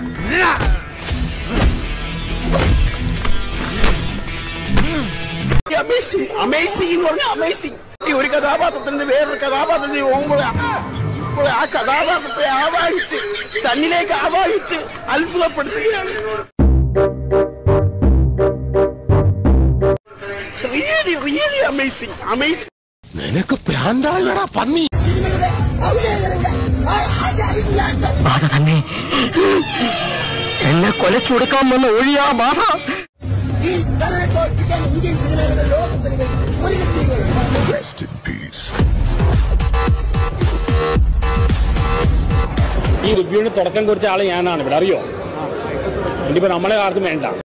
amazing amazing എന്ന് പറഞ്ഞാൽ amazing ഈ ഒരു കഥാപാത്രത്തിന്റെ വേറൊരു കഥാപാത്രത്തിൽ പോകുമ്പോൾ അപ്പോൾ ആ കഥാപാത്രത്തെ ആവാഹിച്ച് തന്നിലേക്ക് ആവാഹിച്ച് അത്ഭുതപ്പെടുത്തുകയാണ് റിയലി റിയലി അമേസിംഗ് അമേസിംഗ് നിനക്ക് പ്രാന്താളാ പന്നി ബാധ തന്നെ എന്നെ കൊലച്ചു കൊടുക്കാൻ വന്ന ഒഴിയാ ബാധ ഈ റിവ്യൂവിന് തുടക്കം കുറിച്ച ആള് ഞാനാണ് ഇവിടെ അറിയോ ഇനിയിപ്പോ നമ്മളെ ആർക്കും വേണ്ട